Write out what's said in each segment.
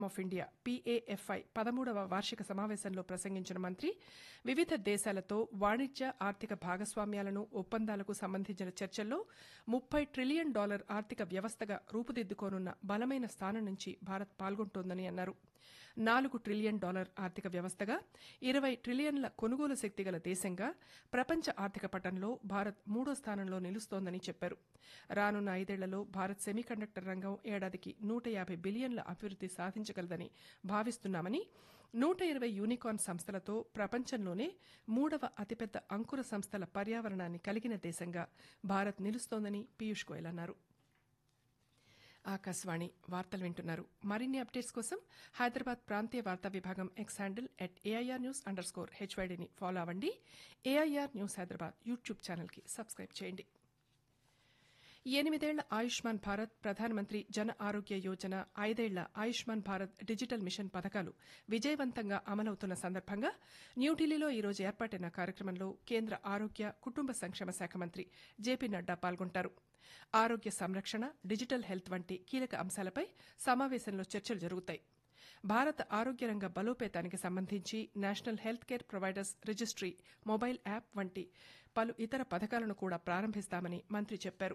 of India PAFI పదమూడవ వార్షిక సమావేశంలో ప్రసంగించిన మంత్రి వివిధ దేశాలతో వాణిజ్య ఆర్థిక భాగస్వామ్యాలను ఒప్పందాలకు సంబంధించిన చర్చల్లో ముప్పై ట్రిలియన్ డాలర్ ఆర్థిక వ్యవస్థగా రూపుదిద్దుకోనున్న బలమైన స్థానం నుంచి భారత్ పాల్గొంటోందని అన్నారు నాలుగు ట్రిలియన్ డాలర్ ఆర్థిక వ్యవస్థగా ఇరవై ట్రిలియన్ల కొనుగోలు శక్తి గల దేశంగా ప్రపంచ ఆర్థిక పటంలో భారత్ మూడో స్థానంలో నిలుస్తోందని చెప్పారు రానున్న ఐదేళ్లలో భారత్ సెమీకండక్టర్ రంగం ఏడాదికి నూట యాభై బిలియన్ల అభివృద్ది సాధించగలదని భావిస్తున్నామని నూట ఇరవై యూనికార్న్ సంస్థలతో ప్రపంచంలోనే మూడవ అతిపెద్ద అంకుర సంస్థల పర్యావరణాన్ని కలిగిన దేశంగా భారత్ నిలుస్తోందని పీయూష్ గోయల్ అన్నారు ఆకాశవాణి వార్తలు వింటున్నారు మరిన్ని అప్డేట్స్ కోసం హైదరాబాద్ ప్రాంతీయ వార్తా విభాగం X handle at AIR news underscore హెచ్వైడీని ఫాలో అవ్వండి ఏఐఆర్ న్యూస్ హైదరాబాద్ యూట్యూబ్ ఛానల్కి సబ్స్క్రైబ్ చేయండి ఎనిమిదేళ్ల ఆయుష్మాన్ భారత్ ప్రధానమంత్రి జన ఆరోగ్య యోజన ఐదేళ్ల ఆయుష్మాన్ భారత్ డిజిటల్ మిషన్ పథకాలు విజయవంతంగా అమలవుతున్న సందర్భంగా న్యూఢిల్లీలో ఈరోజు ఏర్పాటైన కార్యక్రమంలో కేంద్ర ఆరోగ్య కుటుంబ సంక్షేమ శాఖ మంత్రి జేపీ నడ్డా పాల్గొంటారు ఆరోగ్య సంరక్షణ డిజిటల్ హెల్త్ వంటి కీలక అంశాలపై సమావేశంలో చర్చలు జరుగుతాయి భారత ఆరోగ్య రంగ బలోపేతానికి సంబంధించి national health care providers registry mobile app వంటి పలు ఇతర పథకాలను కూడా ప్రారంభిస్తామని మంత్రి చెప్పారు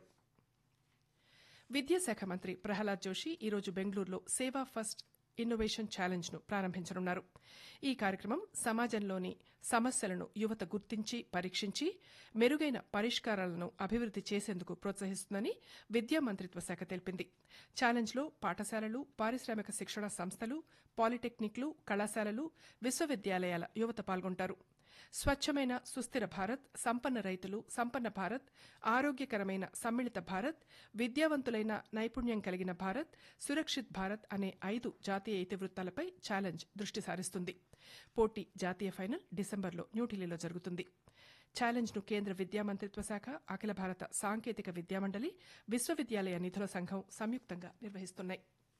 విద్యాశాఖ మంత్రి ప్రహ్లాద్ జోషి ఈరోజు బెంగళూరులో సేవా ఫస్ట్ ఇన్నోవేషన్ ఛాలెంజ్ ను ప్రారంభించనున్నారు ఈ కార్యక్రమం సమాజంలోని సమస్యలను యువత గుర్తించి పరీక్షించి మెరుగైన పరిష్కారాలను అభివృద్ది చేసేందుకు ప్రోత్సహిస్తుందని విద్యా మంత్రిత్వ శాఖ తెలిపింది ఛాలెంజ్లో పాఠశాలలు పారిశ్రామిక శిక్షణ సంస్థలు పాలిటెక్నిక్లు కళాశాలలు విశ్వవిద్యాలయాల యువత పాల్గొంటారు స్వచ్ఛమైన సుస్థిర భారత్ సంపన్న రైతులు సంపన్న భారత్ ఆరోగ్యకరమైన సమ్మిళిత భారత్ విద్యావంతులైన నైపుణ్యం కలిగిన భారత్ సురక్షిత్ భారత్ అనే ఐదు జాతీయ ఇతివృత్తాలపై ఛాలెంజ్ దృష్టి సారిస్తుంది పోటీ జాతీయ ఫైనల్ డిసెంబర్లో న్యూఢిల్లీలో జరుగుతుంది ఛాలెంజ్ ను కేంద్ర విద్యా మంత్రిత్వ శాఖ అఖిల భారత సాంకేతిక విద్యామండలి విశ్వవిద్యాలయ నిధుల సంఘం సంయుక్తంగా నిర్వహిస్తున్నాయి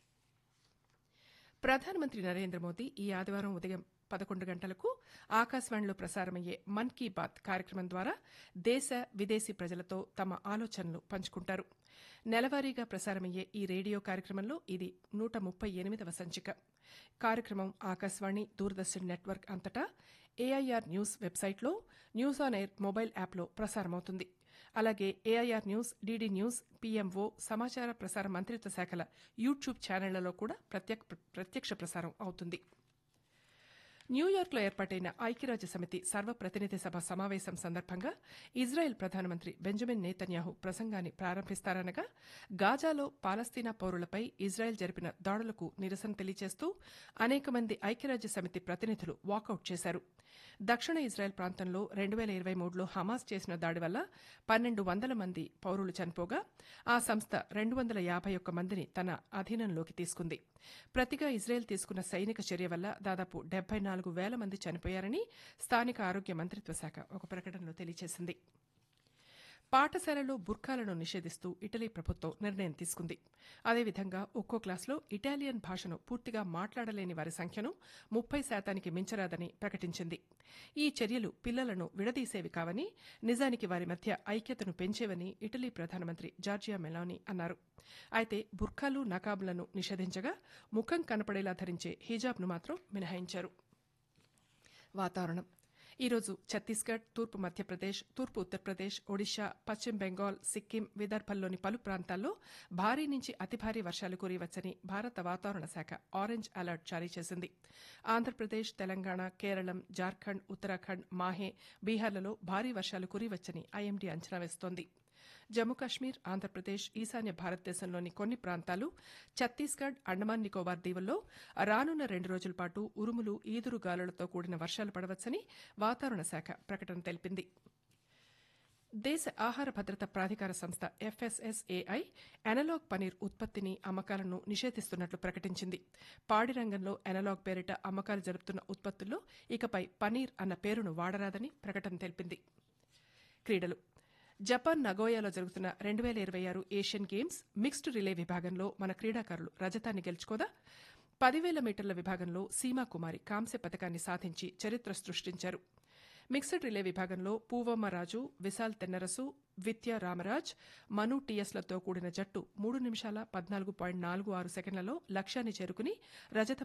ప్రధానమంత్రి నరేంద్ర మోదీ ఈ ఆదివారం ఉదయం పదకొండు గంటలకు ఆకాశవాణిలో ప్రసారమయ్యే మన్ కీ బాత్ కార్యక్రమం ద్వారా దేశ విదేశీ ప్రజలతో తమ ఆలోచనలు పంచుకుంటారు నెలవారీగా ప్రసారమయ్యే ఈ రేడియో కార్యక్రమంలో ఇది నూట ముప్పై ఎనిమిదవ సంచిక కార్యక్రమం ఆకాశవాణి దూరదర్శన్ నెట్వర్క్ అంతటా ఏఐఆర్ న్యూస్ వెబ్సైట్లో న్యూస్ ఆన్ ఎయిర్ మొబైల్ యాప్లో ప్రసారమవుతుంది అలాగే AIR news DD news PMO సమాచార ప్రసార మంత్రిత్వ శాఖల యూట్యూబ్ ఛానళ్లలో కూడా ప్రత్యక్ష ప్రసారం అవుతుంది న్యూయార్క్లో ఏర్పాటైన ఐక్యరాజ్య సమితి సర్వప్రతినిధి సభ సమావేశం సందర్భంగా ఇజ్రాయెల్ ప్రధానమంత్రి బెంజమిన్ నేతన్యాహు ప్రసంగాన్ని ప్రారంభిస్తారనగా గాజాలో పాలస్తీనా పౌరులపై ఇజ్రాయెల్ జరిపిన దాడులకు నిరసన తెలియజేస్తూ అనేక మంది ఐక్యరాజ్య సమితి ప్రతినిధులు వాకౌట్ చేశారు దక్షిణ ఇజ్రాయెల్ ప్రాంతంలో రెండు వేల ఇరవై మూడులో హమాస్ చేసిన దాడి వల్ల పన్నెండు వందల మంది పౌరులు చనిపోగా ఆ సంస్థ రెండు వందల యాభై ఒక్క మందిని తన అధీనంలోకి తీసుకుంది ప్రతిగా ఇజ్రాయెల్ తీసుకున్న సైనిక చర్య వల్ల దాదాపు డెబ్బై నాలుగు వేల మంది చనిపోయారని స్థానిక ఆరోగ్య మంత్రిత్వ శాఖ ఒక ప్రకటనలో తెలియజేసింది పాఠశాలలో బుర్ఖాలను నిషేధిస్తూ ఇటలీ ప్రభుత్వం నిర్ణయం తీసుకుంది అదేవిధంగా ఒక్కో క్లాసులో ఇటాలియన్ భాషను పూర్తిగా మాట్లాడలేని వారి సంఖ్యను ముప్పై శాతానికి మించరాదని ప్రకటించింది ఈ చర్యలు పిల్లలను విడదీసేవి కావని నిజానికి వారి మధ్య ఐక్యతను పెంచేవని ఇటలీ ప్రధానమంత్రి జార్జియా మెలాని అన్నారు అయితే బుర్ఖాలు నకాబులను నిషేధించగా ముఖం కనపడేలా ధరించే హిజాబ్ను మాత్రం మినహాయించారు వాతావరణం ఈరోజు ఛత్తీస్గఢ్ తూర్పు మధ్యప్రదేశ్ తూర్పు ఉత్తరప్రదేశ్ ఒడిశా పశ్చిమ బెంగాల్ సిక్కిం విదర్భల్లోని పలు ప్రాంతాల్లో భారీ నుంచి అతి భారీ వర్షాలు కురియవచ్చని భారత వాతావరణ శాఖ ఆరెంజ్ అలర్ట్ జారీ చేసింది ఆంధ్రప్రదేశ్ తెలంగాణ కేరళం జార్ఖండ్ ఉత్తరాఖండ్ మాహే బీహార్లలో భారీ వర్షాలు కురియవచ్చని ఐఎండీ అంచనా వేస్తోంది జమ్మూ కాశ్మీర్ ఆంధ్రప్రదేశ్ ఈశాన్య భారతదేశంలోని కొన్ని ప్రాంతాలు ఛత్తీస్గఢ్ అండమాన్ నికోబార్ దీవుల్లో రానున్న రెండు రోజుల పాటు ఉరుములు ఈదురు గాలులతో కూడిన వర్షాలు పడవచ్చని వాతావరణ శాఖ ప్రకటన తెలిపింది దేశ ఆహార భద్రత ప్రాధికార సంస్థ ఎఫ్ఎస్ఎస్ఏఐ అనలాగ్ పనీర్ ఉత్పత్తిని అమ్మకాలను నిషేధిస్తున్నట్లు ప్రకటించింది పాడి రంగంలో అనలాగ్ పేరిట అమ్మకాలు జరుపుతున్న ఉత్పత్తుల్లో ఇకపై పనీర్ అన్న పేరును వాడరాదని ప్రకటన తెలిపింది క్రీడలు జపాన్ నగోయాలో జరుగుతున్న రెండు వేల ఇరవై ఆరు ఏషియన్ గేమ్స్ మిక్స్డ్ రిలే విభాగంలో మన క్రీడాకారులు రజతాన్ని గెలుచుకోదా పదివేల మీటర్ల విభాగంలో సీమా కుమారి కాంస్య పథకాన్ని సాధించి చరిత్ర సృష్టించారు మిక్స్డ్ రిలే విభాగంలో పూవమ్మ రాజు విశాల్ తెన్నరసు విత్య రామరాజ్ మను టీఎస్లతో కూడిన జట్టు మూడు నిమిషాల పద్నాలుగు పాయింట్ నాలుగు ఆరు సెకండ్లలో లక్ష్యాన్ని చేరుకుని రజత